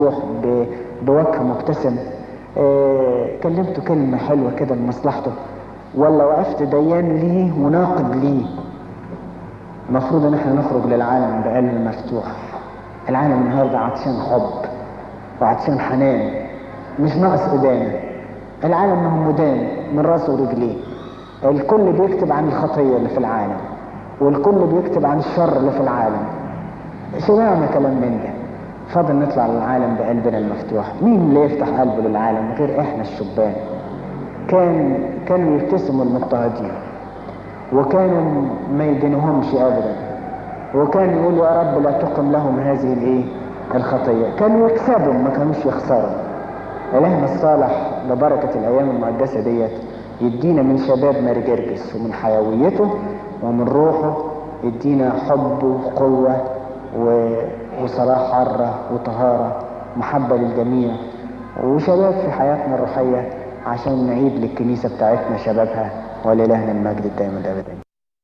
ب- بوجه مبتسم آه، كلمته كلمة حلوة كده لمصلحته ولا وقفت ديان ليه وناقد ليه المفروض ان احنا نخرج للعالم بقلب مفتوح العالم النهارده عطشان حب وعطشان حنان مش ناقص ادانه العالم ما هو مدان من راسه ورجليه الكل بيكتب عن الخطيه اللي في العالم والكل بيكتب عن الشر اللي في العالم سمعنا كلام من ده فاضل نطلع للعالم بقلبنا المفتوح مين اللي يفتح قلبه للعالم غير احنا الشبان كان كانوا يبتسموا المضطهدين وكانوا ما يدينهمش ابدا وكان يقول يا رب لا تقم لهم هذه الايه الخطيه كانوا يكسبوا ما كانوش يخسروا الهنا الصالح ببركه الايام المقدسه ديت يدينا من شباب ماري جرجس ومن حيويته ومن روحه يدينا حب وقوه و... وصلاح حره وطهاره محبه للجميع وشباب في حياتنا الروحيه عشان نعيد للكنيسه بتاعتنا شبابها ولإلهنا المجد الدائم الابدي